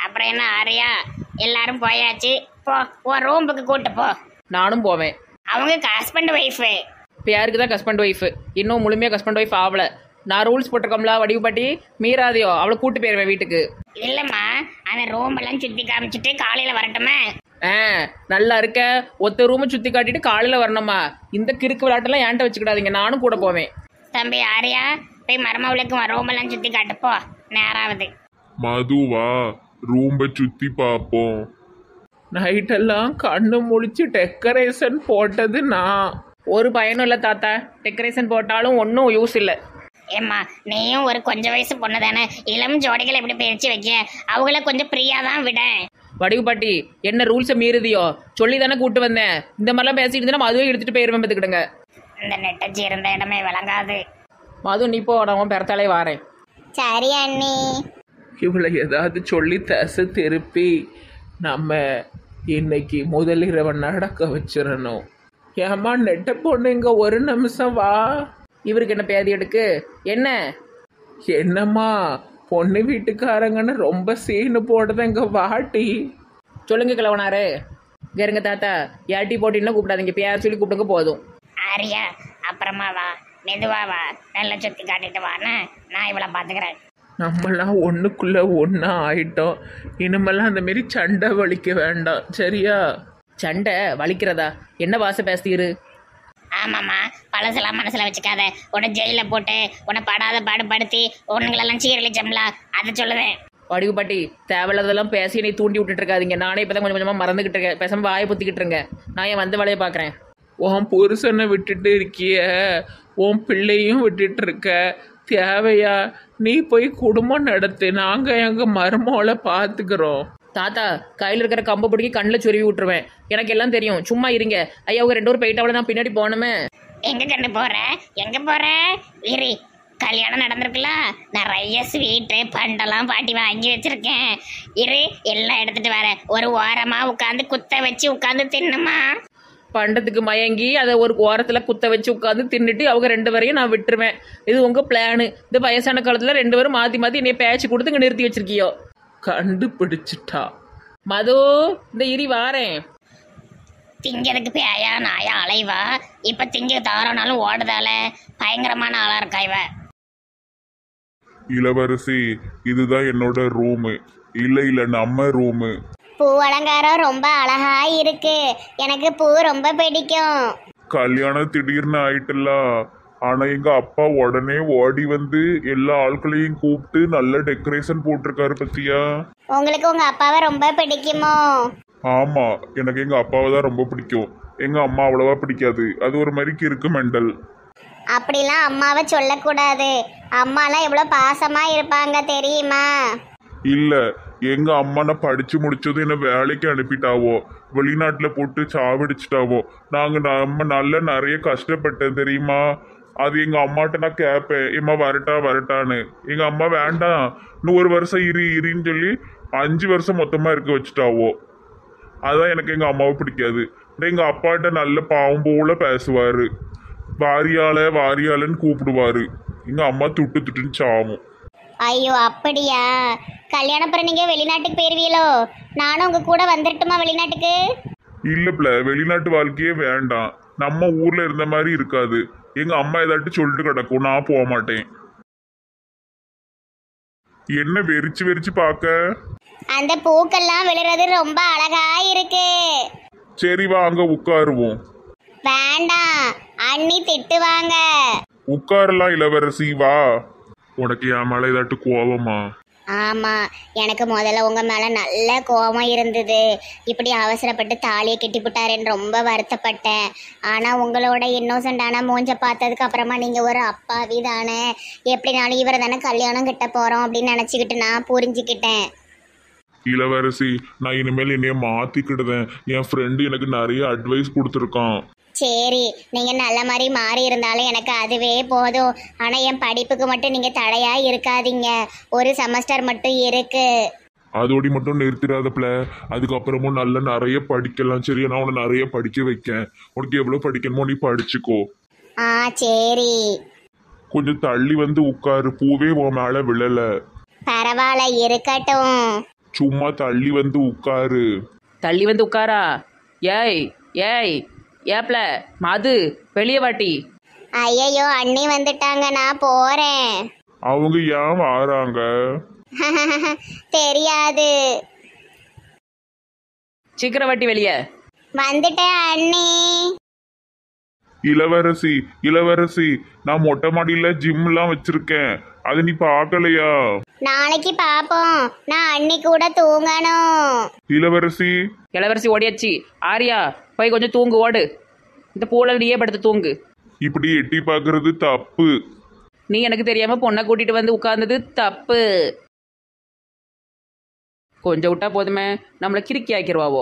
அப்புறம் என்ன ஆரியா எல்லாரும் போயாச்சு போ உன் ரூமுக்கு கூட்டு போ நானும் போவேன் அவங்க ஹஸ்பண்ட் ஒய்ஃபு பேருக்கு தான் ஹஸ்பண்ட் ஒய்ஃப் இன்னும் முழுமையாக ஹஸ்பண்ட் ஒய்ஃப் ஆகல நான் ரூல்ஸ் போட்டிருக்கோம்ல வடிவு பாட்டி மீறாதையோ அவளை கூட்டு போயிருவேன் வீட்டுக்கு இல்லைம்மா அந்த ரூம் எல்லாம் சுற்றி காமிச்சிட்டு காலையில் வரட்டுமே ஆ நல்லா இருக்க ஒத்த ரூமை சுற்றி காட்டிட்டு காலையில் வரணுமா இந்த கிறுக்கு விளையாட்டெல்லாம் என்கிட்ட வச்சுக்கிடாதீங்க நானும் கூட போவேன் தம்பி ஆரியா போய் மருமவளுக்கு ரூம் எல்லாம் சுற்றி காட்டு போ நேராவது மதுவா ரூம்ப சுத்தி பார்ப்போம் நைட்டெல்லாம் கண்ணு முழிச்சு டெக்கரேஷன் போட்டது நான் ஒரு பயனும் இல்லை தாத்தா டெக்கரேஷன் போட்டாலும் ஒன்றும் யூஸ் இல்லை ஏம்மா நீயும் ஒரு கொஞ்சம் வயசு பொண்ணு தானே இளம் ஜோடிகளை எப்படி பிரித்து வைக்க அவங்கள கொஞ்சம் ஃப்ரீயாக தான் விட வடிவு பாட்டி என்ன ரூல்ஸை மீறுதியோ சொல்லி தானே கூட்டு வந்தேன் இந்த மாதிரிலாம் பேசிட்டு இருந்தேன்னா மதுவை எடுத்துட்டு போயிருவேன் பார்த்துக்கிடுங்க இந்த நெட்டச்சி இருந்த இடமே விளங்காது மது நீ போ நான் பெறத்தாலே வாரேன் சரி அண்ணி இவளை ஏதாவது சொல்லி தசை திருப்பி நம்ம இன்னைக்கு முதலிரவை நடக்க வச்சிடணும் ஏமா நெட்ட பொண்ணு இங்க ஒரு நிமிஷம் வா இவருக்கு என்ன பேதி எடுக்கு என்ன என்னம்மா பொண்ணு வீட்டுக்காரங்கன்னு ரொம்ப சீனு போடுறது இங்க வாட்டி சொல்லுங்க கிழவனாரு கருங்க தாத்தா ஏட்டி போட்டின்னு கூப்பிடாதீங்க பேர் சொல்லி கூப்பிடுங்க போதும் ஆரியா அப்புறமா வா மெதுவா வா நல்லா சுற்றி காட்டிட்டு வான்னு நான் இவளை பார்த்துக்கிறேன் நம்மலாம் ஒன்றுக்குள்ளே ஒன்றா ஆயிட்டோம் இனிமேல்லாம் அந்த மாரி சண்டை வலிக்க வேண்டாம் சரியா சண்டை வலிக்கிறதா என்ன வாச பேசுகிறீரு ஆமாம்மா பழசெல்லாம் மனசில் வச்சுக்காத உன்னை ஜெயிலில் போட்டு உன்னை படாத பாடுபடுத்தி உன்னுங்களெல்லாம் சீரழிச்சோம்ல அதை சொல்லுவேன் வடிவு பாட்டி தேவையில்லாததெல்லாம் பேசி நீ தூண்டி விட்டுட்டு இருக்காதீங்க நானே இப்போ தான் கொஞ்சம் கொஞ்சமாக மறந்துக்கிட்டு இருக்கேன் பேசாம வாயை புத்திக்கிட்டு இருங்க நான் என் வந்த வேலையை பார்க்குறேன் உன் புருஷனை விட்டுட்டு இருக்கிய உன் பிள்ளையும் விட்டுட்டு இருக்க தேவையா நீ போய் குடும்பம் நடத்து நாங்கள் எங்கள் மருமகளை பார்த்துக்கிறோம் தாத்தா கையில் இருக்கிற கம்பை பிடிக்கி கண்ணில் சொருவி விட்டுருவேன் எனக்கு எல்லாம் தெரியும் சும்மா இருங்க ஐயா அவங்க ரெண்டு பேரும் போயிட்டாவளை நான் பின்னாடி போகணுமே எங்க கண்டு போற எங்க போற இரு கல்யாணம் நடந்திருக்குல்ல நிறைய ஸ்வீட்டு பண்டெல்லாம் பாட்டி வாங்கி வச்சிருக்கேன் இரு எல்லாம் எடுத்துட்டு வரேன் ஒரு ஓரமா உட்காந்து குத்த வச்சு உட்காந்து தின்னுமா பண்டத்துக்கு மயங்கி அதை ஒரு ஓரத்தில் குத்த வச்சு உட்காந்து தின்னுட்டு அவங்க ரெண்டு பேரையும் நான் விட்டுருவேன் இது உங்கள் பிளானு இந்த வயசான காலத்தில் ரெண்டு பேரும் மாற்றி மாற்றி என்னைய பேச்சு கொடுத்து இங்கே நிறுத்தி வச்சிருக்கியோ கண்டுபிடிச்சிட்டா மது இந்த இரி வாரேன் திங்கிறதுக்கு பேயா நாயா அலைவா இப்ப திங்க தாரோனாலும் ஓடுதால பயங்கரமான ஆளா இருக்கா இவ இளவரசி இதுதான் என்னோட ரூமு இல்ல இல்ல நம்ம ரூமு பூ அலங்காரம் ரொம்ப அழகா இருக்கு எனக்கு பூ ரொம்ப பிடிக்கும் கல்யாணம் திடீர்னு ஆயிட்டுல ஆனா எங்க அப்பா உடனே ஓடி வந்து எல்லா ஆட்களையும் கூப்பிட்டு நல்ல டெக்கரேஷன் போட்டிருக்காரு பத்தியா உங்களுக்கு உங்க அப்பாவை ரொம்ப பிடிக்குமோ ஆமா எனக்கு எங்க அப்பாவை தான் ரொம்ப பிடிக்கும் எங்க அம்மா அவ்வளவா பிடிக்காது அது ஒரு மாதிரி கிறுக்கு மெண்டல் அப்படிலாம் அம்மாவை சொல்லக்கூடாது அம்மாலாம் எவ்வளோ பாசமா இருப்பாங்க தெரியுமா இல்ல எங்க அம்மா நான் படிச்சு முடிச்சதும் என்ன வேலைக்கு அனுப்பிட்டாவோ வெளிநாட்டுல போட்டு சாவடிச்சிட்டாவோ நாங்க நம்ம நல்ல நிறைய கஷ்டப்பட்டேன் தெரியுமா அது எங்க அம்மாட்ட நான் கேட்பேன் ஏம்மா வரட்டா வரட்டான்னு எங்க அம்மா வேண்டாம் இன்னும் ஒரு வருஷம் இரு இருன்னு சொல்லி அஞ்சு வருஷம் மொத்தமா இருக்க வச்சுட்டாவோ அதான் எனக்கு எங்க அம்மாவை பிடிக்காது ஆனா எங்க அப்பாட்ட நல்ல பாவம் போல பேசுவாரு வாரியால வாரியாலன்னு கூப்பிடுவாரு எங்க அம்மா துட்டு துட்டுன்னு சாவும் ஐயோ அப்படியா கல்யாணம் அப்புறம் நீங்க வெளிநாட்டுக்கு போயிருவீங்களோ நானும் உங்க கூட வந்துடட்டுமா வெளிநாட்டுக்கு இல்ல பிள்ள வெளிநாட்டு வாழ்க்கையே வேண்டாம் நம்ம ஊர்ல இருந்த மாதிரி இருக்காது எங்க அம்மா ஏதாட்டு சொல்லிட்டு கிடக்கும் நான் போக மாட்டேன் என்ன வெறிச்சு வெறிச்சு பார்க்க அந்த பூக்கெல்லாம் விழுறது ரொம்ப அழகா இருக்கு சரி வா அங்க உட்காருவோம் வேண்டாம் அண்ணி திட்டுவாங்க உட்காரலாம் இளவரசி வா உனக்கு என் மேல ஏதாட்டு கோவமா ஆமா எனக்கு முதல்ல உங்க மேல நல்ல கோபம் இருந்தது இப்படி அவசரப்பட்டு தாலியை கெட்டிப்புட்டாருன்னு ரொம்ப வருத்தப்பட்டேன் ஆனா உங்களோட இன்னோசண்டான மூஞ்ச பார்த்ததுக்கு அப்புறமா நீங்க ஒரு அப்பாவி தானே எப்படினாலும் இவரை தானே கல்யாணம் கிட்ட போறோம் அப்படின்னு நினைச்சுக்கிட்டு நான் புரிஞ்சுக்கிட்டேன் இளவரசி நான் இனிமேல் என்னைய மாத்திக்கிடுதேன் என் ஃப்ரெண்டு எனக்கு நிறைய அட்வைஸ் கொடுத்துருக்கான் சரி நீங்க நல்ல மாதிரி மாறி இருந்தாலும் எனக்கு அதுவே போதும் ஆனா என் படிப்புக்கு மட்டும் நீங்க தடையா இருக்காதீங்க ஒரு செமஸ்டர் மட்டும் இருக்கு அதோடி மட்டும் நிறுத்திடாதப்ல அதுக்கப்புறமும் நல்ல நிறைய படிக்கலாம் சரியா நான் உன்னை நிறைய படிக்க வைக்கேன் உனக்கு எவ்வளவு படிக்கணுமோ நீ படிச்சுக்கோ ஆ சரி கொஞ்சம் தள்ளி வந்து உட்காரு பூவே உன் மேல விழல பரவாயில்ல இருக்கட்டும் சும்மா தள்ளி வந்து உட்காரு தள்ளி வந்து உட்காரா ஏய் ஏய் ஏப்ல மது வெளியே வாட்டி ஐயையோ அண்ணி வந்துட்டாங்க நான் போறேன் அவங்க ஏன் வாராங்க தெரியாது சீக்கிரம் வாட்டி வெளியே வந்துட்டேன் அண்ணி இளவரசி இளவரசி நான் மொட்டை மாடியில ஜிம்லாம் வச்சிருக்கேன் அது நீ பார்க்கலையா நாளைக்கு பாப்போம் நான் அண்ணி கூட தூங்கணும் இளவரசி இளவரசி ஓடியாச்சு ஆரியா போய் கொஞ்சம் தூங்கு ஓடு இந்த பூவில் நீயே படுத்து தூங்கு இப்படி எட்டி பார்க்கறது தப்பு நீ எனக்கு தெரியாம பொண்ணை கூட்டிட்டு வந்து உட்கார்ந்தது தப்பு கொஞ்சம் விட்டா போதுமே நம்மளை கிறுக்கி ஆக்கிடுவாவோ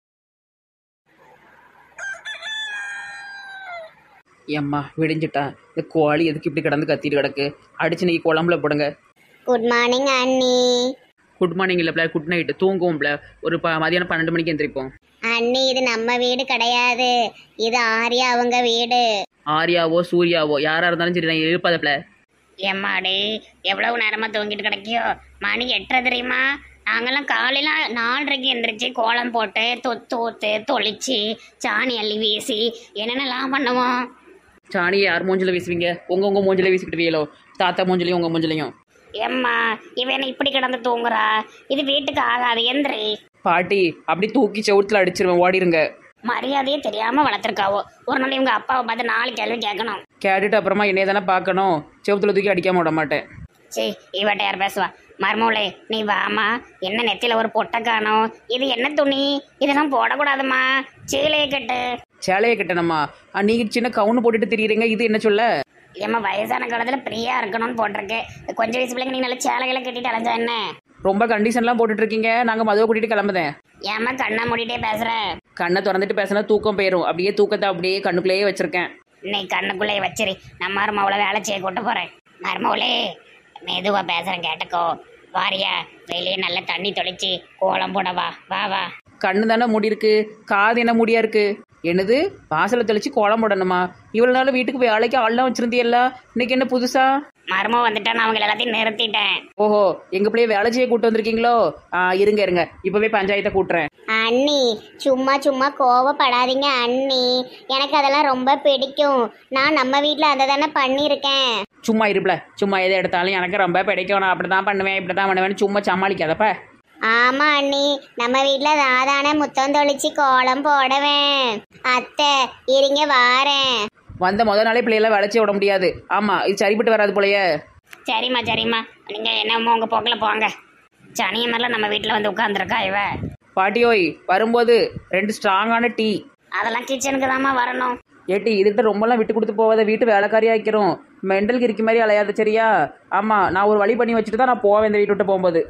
ஏம்மா விடிஞ்சிட்டா இந்த கோழி எதுக்கு இப்படி கிடந்து கத்திட்டு கிடக்கு அடிச்சு நீ குழம்புல போடுங்க குட் மார்னிங் அண்ணி குட் மார்னிங் இல்லை குட் நைட்டு தூங்குவோம் ஒரு ப மதியானம் பன்னெண்டு மணிக்கு எந்திரிப்போம் அண்ணி இது நம்ம வீடு கிடையாது இது ஆரியா அவங்க வீடு ஆரியாவோ சூர்யாவோ யாரா இருந்தாலும் சரி நான் எழுப்பாதப்ல எம்மாடி எவ்வளவு நேரமா தூங்கிட்டு கிடைக்கியோ மணி எட்டரை தெரியுமா நாங்கெல்லாம் காலையில நாலரைக்கு எந்திரிச்சு கோலம் போட்டு தொத்து ஊத்து தொளிச்சு சாணி அள்ளி வீசி என்னென்னலாம் பண்ணுவோம் சாணியை யார் மூஞ்சில வீசுவீங்க உங்க உங்க மூஞ்சில வீசிக்கிட்டு வீயலோ தாத்தா மூஞ்சிலையும் உங்க மூஞ்சிலையும் எம்மா இவன் இப்படி கிடந்து தூங்குறா இது வீட்டுக்கு ஆகாது எந்திரி பாட்டி அப்படி தூக்கி செவுத்துல அடிச்சிருவேன் ஓடிருங்க மரியாதையே தெரியாம வளர்த்துருக்காவோ ஒரு நாள் இவங்க அப்பாவை பார்த்து நாலு கேள்வி கேட்கணும் கேட்டுட்டு அப்புறமா என்னைய தானே பார்க்கணும் செவுத்துல தூக்கி அடிக்காம விட மாட்டேன் சீ இவட்ட யார் பேசுவா மர்மூளே நீ வாமா என்ன நெத்தியில ஒரு பொட்டை காணும் இது என்ன துணி இதெல்லாம் போடக்கூடாதும்மா சீலையை கட்டு சேலையை கட்டணுமா ஆ, நீங்க சின்ன கவுனு போட்டுட்டு திரியுறீங்க இது என்ன சொல்ல ஏம்மா வயசான காலத்துல ஃப்ரீயா இருக்கணும்னு போட்டிருக்கு கொஞ்சம் வயசு பிள்ளைங்க நீ நல்ல சேலைகளை கட்டிட்டு அலைஞ்சா என்ன ரொம்ப கண்டிஷன்லாம் போட்டுட்டு இருக்கீங்க நாங்க மதுவை கூட்டிட்டு கிளம்புதேன் ஏம்மா கண்ணை மூடிட்டே பேசுற கண்ணை திறந்துட்டு பேசினா தூக்கம் போயிடும் அப்படியே தூக்கத்தை அப்படியே கண்ணுக்குள்ளேயே வச்சிருக்கேன் நீ கண்ணுக்குள்ளே வச்சிரு நான் மருமவளை வேலை செய்ய கூட்டு போறேன் மருமவளே மெதுவா பேசுறேன் கேட்டுக்கோ வாரியா வெளியே நல்ல தண்ணி தொளிச்சு கோலம் போட வா வா வா கண்ணு தானே மூடி இருக்கு காது என்ன மூடியா இருக்கு என்னது வாசலை தெளிச்சு கோலம் போடணுமா இவ்வளவு நாள் வீட்டுக்கு வேலைக்கு ஆள்லாம் வச்சிருந்தியல்ல இன்னைக்கு என்ன புதுசா மருமவ வந்துட்டா நான் அவங்க எல்லாத்தையும் நிறுத்திட்டேன் ஓஹோ எங்க பிள்ளைய வேலை செய்ய கூட்டு வந்திருக்கீங்களோ ஆ இருங்க இருங்க இப்பவே பஞ்சாயத்தை கூட்டுறேன் அண்ணி சும்மா சும்மா கோவப்படாதீங்க அண்ணி எனக்கு அதெல்லாம் ரொம்ப பிடிக்கும் நான் நம்ம வீட்டில் அதை தானே பண்ணியிருக்கேன் சும்மா இருப்பில சும்மா எதை எடுத்தாலும் எனக்கு ரொம்ப பிடிக்கும் நான் அப்படி தான் பண்ணுவேன் இப்படி தான் பண்ணுவேன் சும்மா சமாளிக்காதப்ப ஆமா அண்ணி நம்ம வீட்டில் தாதானே முத்தம் தொளிச்சு கோலம் போடுவேன் அத்தை இருங்க வாரேன் வந்த முத நாளே பிள்ளையெல்லாம் வேலை செய்ய விட முடியாது ஆமா இது சரிப்பட்டு வராது போலயே சரிம்மா சரிம்மா நீங்கள் என்னமோ உங்கள் போக்கில் போங்க சனிய மாதிரிலாம் நம்ம வீட்டில் வந்து உட்காந்துருக்கா இவ பாட்டியோய் வரும்போது ரெண்டு ஸ்ட்ராங்கான டீ அதெல்லாம் கிச்சனுக்கு தாம்மா வரணும் ஏட்டி இதுகிட்ட ரொம்பலாம் விட்டு கொடுத்து போவாத வீட்டு வேலைக்காரியா வைக்கிறோம் மெண்டல் கிரிக்கி மாதிரி அலையாது சரியா ஆமா நான் ஒரு வழி பண்ணி வச்சுட்டு தான் நான் போவேன் இந்த வீட்டு விட்டு போகும்போது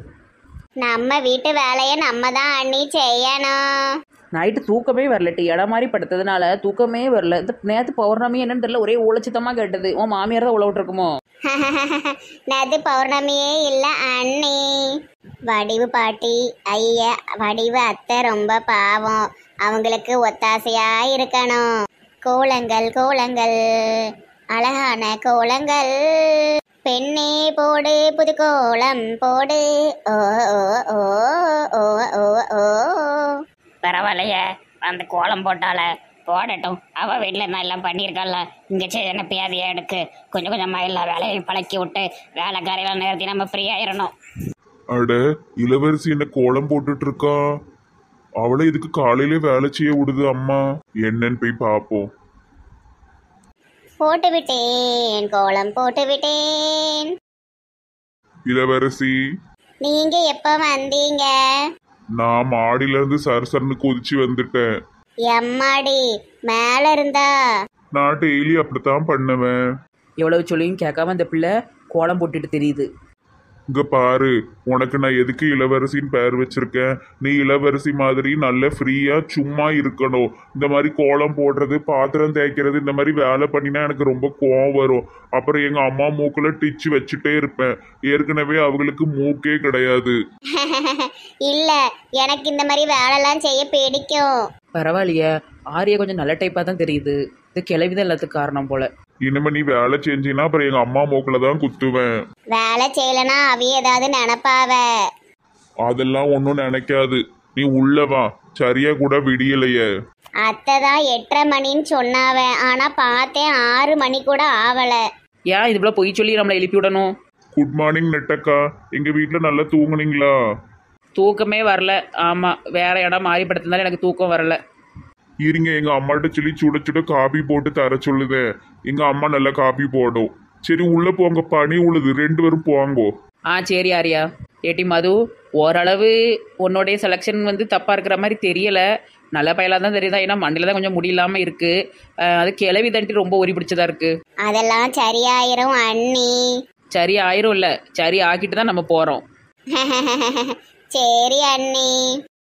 நம்ம வீட்டு வேலையை நம்ம தான் அண்ணி செய்யணும் நைட்டு தூக்கமே வரல டி இடம் மாதிரி படுத்ததுனால தூக்கமே வரல இந்த நேற்று பௌர்ணமி என்னன்னு தெரியல ஒரே உழைச்சித்தமாக கேட்டது உன் மாமியார் தான் உழவிட்டு இருக்குமோ நது பௌர்ணமியே இல்லை அண்ணி வடிவு பாட்டி ஐயா வடிவு அத்தை ரொம்ப பாவம் அவங்களுக்கு ஒத்தாசையா இருக்கணும் கோலங்கள் கோலங்கள் அழகான கோலங்கள் பெண்ணே போடு புது கோலம் போடு ஓ ஓ ஓ ஓ ஓ ஓ பரவாயில்லையே அந்த கோலம் போட்டால போடட்டும் அவ வீட்டில் என்ன எல்லாம் பண்ணியிருக்கால இங்கே சரி என்ன பியாதியா எடுக்கு கொஞ்சம் கொஞ்சமாக எல்லா வேலையும் பழக்கி விட்டு வேலைக்காரையெல்லாம் நிறுத்தி நம்ம ஃப்ரீ ஆயிடணும் அட இளவரசி என்ன கோலம் போட்டுட்டு இருக்கா அவளை இதுக்கு காலையிலே வேலை செய்ய விடுது அம்மா என்னன்னு போய் பாப்போம் போட்டு விட்டேன் கோலம் போட்டு விட்டேன் இளவரசி நீங்க எப்ப வந்தீங்க நான் மாடியில இருந்து சரசரன்னு கொதிச்சு வந்துட்டேன் எம்மாடி மேல இருந்தா நான் டெய்லி அப்படித்தான் பண்ணுவேன் எவ்வளவு சொல்லியும் கேட்காம இந்த பிள்ளை கோலம் போட்டுட்டு தெரியுது இங்க பாரு உனக்கு நான் எதுக்கு இளவரசின்னு பேர் வச்சிருக்கேன் நீ இளவரசி மாதிரி நல்ல ஃப்ரீயா சும்மா இருக்கணும் இந்த மாதிரி கோலம் போடுறது பாத்திரம் தேய்க்கிறது இந்த மாதிரி வேலை பண்ணினா எனக்கு ரொம்ப கோவம் வரும் அப்புறம் எங்க அம்மா மூக்குல டிச்சு வச்சுட்டே இருப்பேன் ஏற்கனவே அவங்களுக்கு மூக்கே கிடையாது இல்ல எனக்கு இந்த மாதிரி வேலைலாம் செய்ய பிடிக்கும் பரவாயில்லையே ஆரியா கொஞ்சம் நல்ல டைப்பாக தான் தெரியுது இது கிளவிதான் எல்லாத்துக்கும் காரணம் போல இனிமே நீ வேலை செஞ்சினா அப்புறம் எங்க அம்மா மூக்குல தான் குத்துவேன் வேலை செய்யலனா அவிய ஏதாவது நினப்பாவ அதெல்லாம் ஒன்றும் நினைக்காது நீ உள்ள வா சரியா கூட விடியலையே அத்தை தான் எட்டரை மணின்னு சொன்னாவ ஆனா பார்த்தேன் ஆறு மணி கூட ஆவல ஏன் இது போல பொய் சொல்லி நம்மளை எழுப்பி விடணும் குட் மார்னிங் நெட்டக்கா எங்க வீட்டில் நல்லா தூங்குனீங்களா தூக்கமே வரல ஆமாம் வேற இடம் மாறி படுத்திருந்தாலும் எனக்கு தூக்கம் வரல இருங்க எங்க அம்மாட்ட சொல்லி சுட சுட காபி போட்டு தர சொல்லுதே எங்க அம்மா நல்லா காபி போடும் சரி உள்ள போங்க பனி உழுது ரெண்டு பேரும் போங்கோ ஆ சரி ஆரியா ஏட்டி மது ஓரளவு உன்னுடைய செலெக்ஷன் வந்து தப்பாக இருக்கிற மாதிரி தெரியல நல்ல பயலாக தான் தெரியுதா ஏன்னா மண்டையில் தான் கொஞ்சம் முடியலாமல் இருக்குது அது கிளவி தண்டி ரொம்ப ஒரி பிடிச்சதா இருக்குது அதெல்லாம் சரியாயிரும் அண்ணி சரி ஆயிரும் இல்லை சரி ஆக்கிட்டு தான் நம்ம போகிறோம் சரி அண்ணி